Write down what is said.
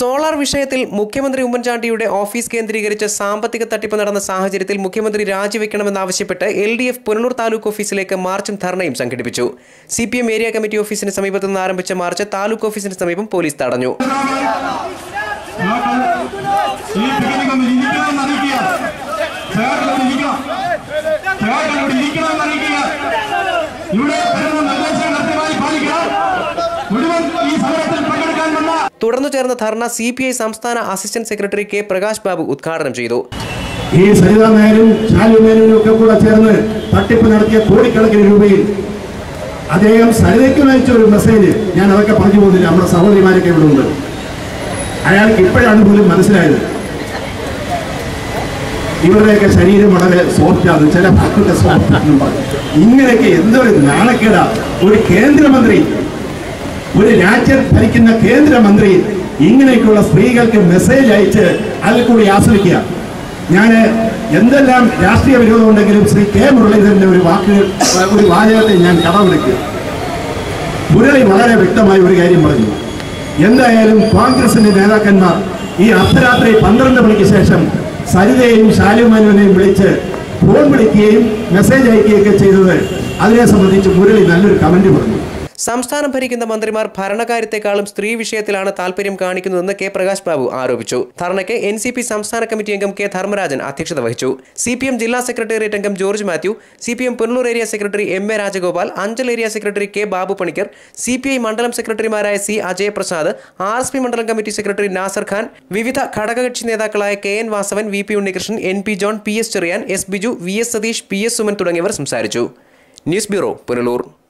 solar വിഷയത്തിൽ മുഖ്യമന്ത്രി ഉമ്മൻചാണ്ടിയുടെ ഓഫീസ് കേന്ദ്രീകരിച്ച് സാമ്പത്തിക തട്ടിപ്പ് നടന്ന സാഹചര്യത്തിൽ മുഖ്യമന്ത്രി രാജിവെക്കണമെന്നാവശ്യപ്പെട്ട് L D F Punalur taluk ഓഫീസിലേക്ക് മാർച്ചും ധർണയും സംഘടിപ്പിച്ചു C P M area committee ഓഫീസിന് സമീപത്തു നിന്ന് ആരംഭിച്ച മാർച്ച് താലൂക്ക് ഓഫീസിന് സമീപം പോലീസ് തടഞ്ഞു ഈ പിക്നിക് ഒന്ന് ഇരിക്കണമെന്ന് അറിയിക്കുക ചേട്ടനോട് ഇരിക്കണം ചേട്ടനോട് ഇരിക്കണമെന്ന് അറിയിക്കുക ഇവിടെ വരുന്ന നിർദ്ദേശങ്ങൾ കൃത്യമായി പാലിക്കുക മുഴുവൻ ഈ സമരത്തിൽ പങ്കെടുക്കാൻ വന്ന തുടർന്നു ചേർന്ന ധർണ സി പി ഐ സംസ്ഥാന assistant secretary K Prakash Babu ഉദ്ഘാടനം ചെയ്തു ഈ സരിതാ നായരും ശാലു മേനോനും ഒക്കെ കൂടെ ചേർന്ന് തട്ടിപ്പ് നടത്തിയ കോടിക്കണക്കിന് രൂപയിൽ അദ്ദേഹം സരിതയ്ക്ക് അയച്ച ഒരു മെസ്സേജ് ഞാൻ അതൊക്കെ പറഞ്ഞു പോകുന്നില്ല നമ്മുടെ സഹോദരിമാരൊക്കെ ഇവിടെ ഉണ്ട് അയാൾക്ക് ഇപ്പോഴാണ് പോലും മനസ്സിലായത് ഇവരുടെയൊക്കെ ശരീരം വളരെ സോഫ്റ്റാണ് ചില ഭാഗത്തൊക്കെ സോഫ്റ്റാണെന്നും പറഞ്ഞു ഇങ്ങനെയൊക്കെ എന്തൊരു നാണക്കേടാ ഒരു കേന്ദ്രമന്ത്രി ഒരു രാജ്യം ഭരിക്കുന്ന കേന്ദ്രമന്ത്രി ഇങ്ങനെയൊക്കെയുള്ള സ്ത്രീകൾക്ക് മെസ്സേജ് അയച്ച് അതിൽ കൂടി ആസ്വദിക്കുക ഞാൻ എന്തെല്ലാം രാഷ്ട്രീയ വിരോധം ഉണ്ടെങ്കിലും ശ്രീ കെ മുരളീധരന്റെ ഒരു വാക്ക് ഒരു വാചകത്തെ ഞാൻ കടമെടുക്കുക മുരളി വളരെ വ്യക്തമായ ഒരു കാര്യം പറഞ്ഞു എന്തായാലും കോൺഗ്രസിന്റെ നേതാക്കന്മാർ ഈ അർദ്ധരാത്രി പന്ത്രണ്ട് മണിക്ക് ശേഷം സരിതയെയും ശാലുമാനുവിനെയും വിളിച്ച് ഫോൺ വിളിക്കുകയും മെസ്സേജ് അയക്കുകയൊക്കെ ചെയ്തത് അതിനെ സംബന്ധിച്ച് മുരളി നല്ലൊരു കമന്റ് പറഞ്ഞു സംസ്ഥാനം ഭരിക്കുന്ന മന്ത്രിമാർ ഭരണകാര്യത്തെക്കാളും സ്ത്രീ വിഷയത്തിലാണ് താൽപര്യം കാണിക്കുന്നതെന്ന് കെ പ്രകാശ് ബാബു ആരോപിച്ചു ധർണയ്ക്ക് എൻ സി പി സംസ്ഥാന കമ്മിറ്റി അംഗം കെ ധർമ്മരാജൻ അധ്യക്ഷത വഹിച്ചു സി പി എം ജില്ലാ സെക്രട്ടേറിയറ്റ് അംഗം George Mathew C P M Punalur area secretary M A Rajagopal Anchal area secretary K Babu Panicker C P I മണ്ഡലം സെക്രട്ടറിമാരായ C Ajayaprasad R S P മണ്ഡലം കമ്മിറ്റി സെക്രട്ടറി നാസർ ഖാൻ വിവിധ ഘടകകക്ഷി നേതാക്കളായ K N Vasavan V P Unnikrishnan N P John P S Cheriyan S Biju V S Satheesh P S Suman തുടങ്ങിയവർ സംസാരിച്ചു news bureau Punalur